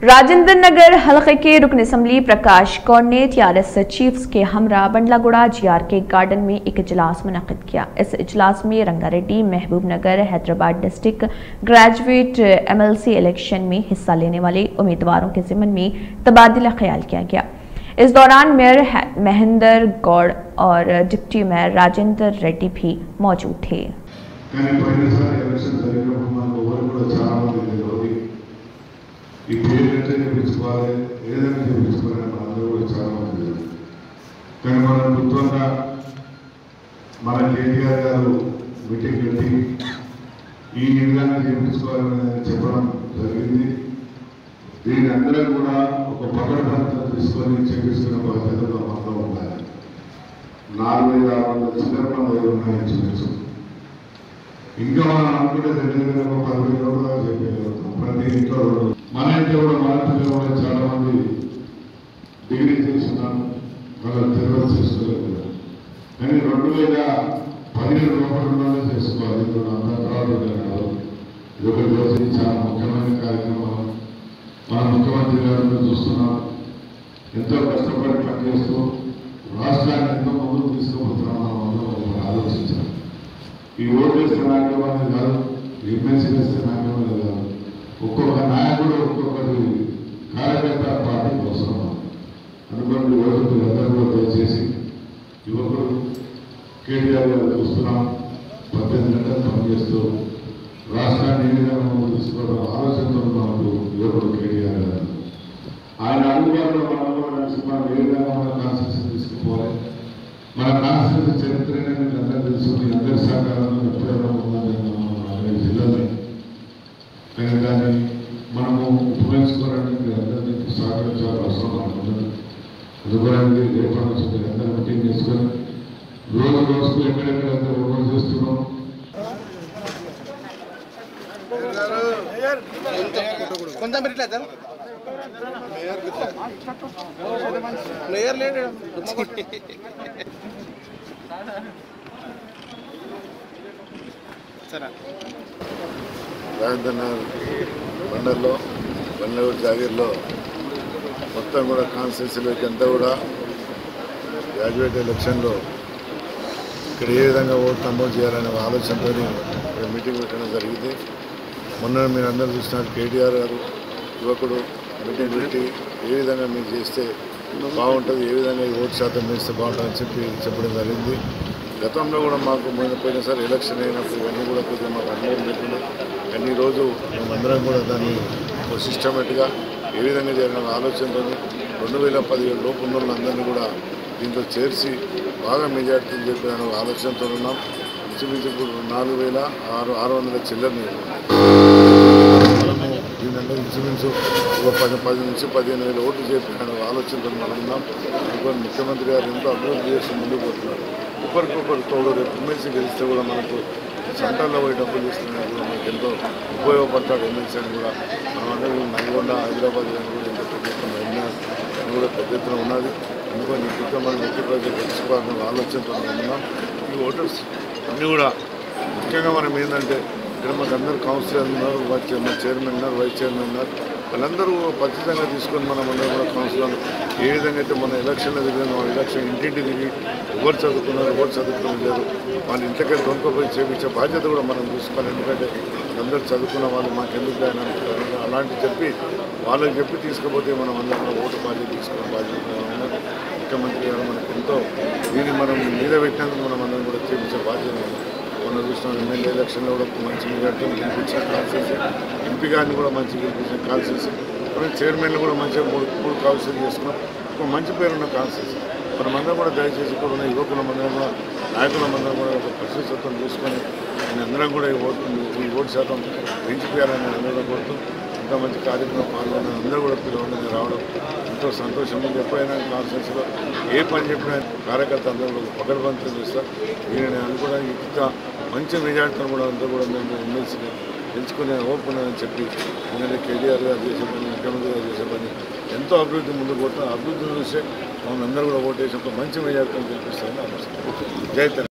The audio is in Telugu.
राजेंद्र नगर हलके के रुकन असम्बली प्रकाश कौर ने टीआरएस चीफ्स के हमरा बंडलागुड़ा जीआर के गार्डन में एक इजलास मुनद किया इस इजलास में Rangareddy Mahbubnagar Hyderabad district graduate MLC election में हिस्सा लेने वाले उम्मीदवारों के जिम्मन में तबादला ख्याल किया गया इस दौरान मेयर है- महेंद्र गौड़ और डिप्टी मेयर राजेंद्र रेड्डी भी मौजूद थे కానీ పోయినసారి ఎలక్షన్ జరిగినప్పుడు మనకు ఎవరు కూడా చాలా మంది తెలియదు ఈ పేరు ఎట్లా చేయించుకోవాలి ఏదైనా చేయించుకోవాలని మనందరూ కూడా చాలా మంది తెలియదు కానీ మన ప్రభుత్వంగా మన కేటీఆర్ గారు మీటింగ్ పెట్టి ఈ విధంగా చేయించుకోవాలని చెప్పడం జరిగింది దీని అందరం కూడా ఒక పకడ్బందీగా తీసుకొని చేపించుకునే బాధ్యత మనలో ఉండాలి నాలుగు వేల ఆరు వందల చిల్లర మంది ఉన్నాయని చూపించు ఇంకా మనం అనుకుంటే దగ్గర ఒక పదివేల కూడా చెప్పగలుగుతాం ప్రతి ఇంట్లో రెండు. మన ఇంట్లో కూడా మన పిల్లలు కూడా చాలా మంది డిగ్రీ చేస్తున్నారు వాళ్ళ తెలియదు చేసుకోలేదు కానీ రెండు వేల పదిహేను రూపాయలు చేసుకోవాలి ఇది కూడా అంత తర్వాత కాదు ఇది ఒక రోజు ఇది చాలా ముఖ్యమైన కార్యక్రమం మన ముఖ్యమంత్రి గారు చూస్తున్నాం ఎంతో కష్టపడి పనిచేస్తూ రాష్ట్రాన్ని ఎంతో ముందుకు తీసుకుపోతున్నాం మనం అందరం ఒకసారి ఆలోచించాలి ఈ ఓటు వేస్తే నాయకులు అనేది కాదు ఎమ్మెల్సీ వేస్తే నాయకులు అనేది కాదు ఒక్కొక్క నాయకుడు ఒక్కొక్కటి కార్యకర్త పార్టీకి అవసరం అనుకోండి ఓటు మీరందరూ కూడా దయచేసి యువకుడు కేటీఆర్ గారు చూస్తున్నాం పద్దెనిమిది గంటలు పనిచేస్తూ రాష్ట్రాన్ని ఏ విధంగా ముందుకు తీసుకోవడం ఆలోచనతో మనకు యువకుడు కేటీఆర్ గారు ఆయన అడుగుబాటులో మనం కూడా నడిచి మనం ఏ విధంగా మన కాన్స్టిట్యూషన్ తీసుకుపోవాలి మన కాన్స్టిట్యూషన్ చరిత్ర మీకు అందరూ తెలుసు మీ అందరి సహకారంలో ఎప్పుడైనా ఉందని మనం అరవై జిల్లాలని కానీ దాన్ని మనము ఉపయోగించుకోవడానికి మీరు అందరినీ సహకరించాల్సిన అవసరం మనకు ఉన్నది అందుకోవడానికి రేపటి నుంచి మీరు అందరూ మీటింగ్ చేసుకొని రోజు రోజుకు ఎక్కడెక్కడ అందరూ ఓపెన్ చేస్తున్నాం కొంచెం పెట్టలే సార్ మేయర్ లేడు సరే రాజేంద్ర నగర్ మండల్లో బండ్లగూడ జాగీర్లో మొత్తం కూడా కాన్స్టిట్యూన్సీలోకి అంతా కూడా గ్రాడ్యుయేట్ ఎలక్షన్లో ఇక్కడ ఏ విధంగా ఓటు నమోదు చేయాలనే ఆలోచనతో ఇక్కడ మీటింగ్ పెట్టడం జరిగింది మొన్న మీరు అందరూ చూసినారు కేటీఆర్ గారు యువకుడు మీటింగ్ పెట్టి ఏ విధంగా మీరు చేస్తే బాగుంటుంది ఏ విధంగా ఈ ఓటు శాతం వేస్తే బాగుంటుందని చెప్పి చెప్పడం జరిగింది గతంలో కూడా మాకు పోయిన పోయినసారి ఎలక్షన్ అయినప్పుడు ఇవన్నీ కూడా కొద్దిగా మాకు అనుభవం లేకుండా కానీ ఈరోజు మేమందరం కూడా దాన్ని ఒక సిస్టమేటిక్గా ఏ విధంగా చేయాలనే ఆలోచనతో రెండు వేల పదిహేడు లోపు ఉన్న వాళ్ళందరినీ కూడా దీంట్లో చేర్చి బాగా మెజార్టీ చెప్పిన ఆలోచనతో ఉన్నాం ఇంచుమించు ఇప్పుడు నాలుగు వేల ఆరు ఆరు వందల చిల్లరని మనము దీనిలో ఇంచుమించు ఒక పది పది నుంచి పదిహేను వేల ఓట్లు చెప్పిన ఆలోచనతో మనం ఉన్నాం అనుకోని ముఖ్యమంత్రి గారు ఎంతో అభివృద్ధి చేసి ముందుకు పోతున్నారు ఒకరికొకరు తోడు రేపు ఎమ్మెల్సీ గెలిస్తే కూడా మనకు సెంటర్లో పోయి డబ్బులు తీసుకునేది కూడా మనకు ఎంతో ఉపయోగపడతాడు ఎమ్మెల్సీ అని కూడా మనం అందరం నల్గొండ హైదరాబాద్ కానీ కూడా ఎంతో పెద్ద ఎత్తున వెళ్ళినా అని కూడా పెద్ద ఎత్తున ఉన్నది అందుకని ఇంకా మనం వ్యక్తి ప్రజలు తెలుసుకోవాలనే ఆలోచనతో మనం ఉన్నాం ఈ ఓటర్స్ అన్నీ కూడా ముఖ్యంగా మనం ఏంటంటే ఇక్కడ మాకు అందరు కౌన్సిలర్ ఉన్నారు వైస్ చైర్మన్ చైర్మన్ ఉన్నారు వైస్ చైర్మన్ ఉన్నారు వాళ్ళందరూ ఖచ్చితంగా తీసుకొని మనం అందరం కూడా కౌన్సిలర్ ఏ విధంగా అయితే మన ఎలక్షన్లో తిరిగిన మన ఎలక్షన్ ఇంటింటి తిరిగి ఎవరు చదువుకున్నారు ఎవరు చదువుకున్నారు లేదు వాళ్ళ ఇంటికి దొంగపోయి చేపించే బాధ్యత కూడా మనం చూసుకోవాలి ఎందుకంటే అందరూ చదువుకున్న వాళ్ళు మాకెందుకు ఆయన అంటారు అలాంటి చెప్పి వాళ్ళకి చెప్పి తీసుకుపోతే మనం అందరం కూడా ఓటు బాధ్యత తీసుకునే బాధ్యత ఉన్నది ముఖ్యమంత్రి గారు మనకు ఎంతో దీన్ని మనం మీద పెట్టినందుకు మనం అందరం కూడా చేపించే బాధ్యత ఉంది. మొన్న చూసిన ఎమ్మెల్యే ఎలక్షన్లో కూడా మంచి మెజార్టీ గెలిపించిన కాల్సేసి ఎంపీ గారిని కూడా మంచి గెలిపించిన కాల్సేసి మనం చైర్మన్లు కూడా మంచిగా మూడు మూడు కాల్సేసి చేసుకున్నాం ఒక మంచి పేరున్న కాల్సేసి మనమందరం కూడా దయచేసి ఇక్కడ ఉన్న యువకుల మందరం కూడా నాయకుల మందరం కూడా ఒక పరిశుభ్రతను చూసుకొని నేను అందరం కూడా ఈ ఓటు ఈ ఓటు శాతం పెంచిపోయాలని అందరూ కోరుతూ ఇంత మంచి కార్యక్రమం పాల్గొన్న అందరూ కూడా పిలవడానికి రావడం ఎంతో సంతోషం ఉంది ఎప్పుడైనా కాన్ఫరెన్స్లో ఏ పని చెప్పినా కార్యకర్త అందరూ కూడా పకడ్బందీ చేస్తారు దీన్ని నేను అనుకున్నా ఇంత మంచి మెజార్టీతో కూడా అందరూ కూడా మేము ఎమ్మెల్సీని ఎంచుకునే ఓపెన్ అని చెప్పి ఎందుకంటే కేటీఆర్ గారు చేసే పని ముఖ్యమంత్రి గారు చేసే పని ఎంతో అభివృద్ధి ముందుకు పోతున్నారు అభివృద్ధి చూసే మమ్మల్ని అందరూ కూడా ఓటేసి ఒక మంచి మెజార్టీని గెలిపిస్తారని ఆలోచిస్తున్నాం జై తెలంగాణ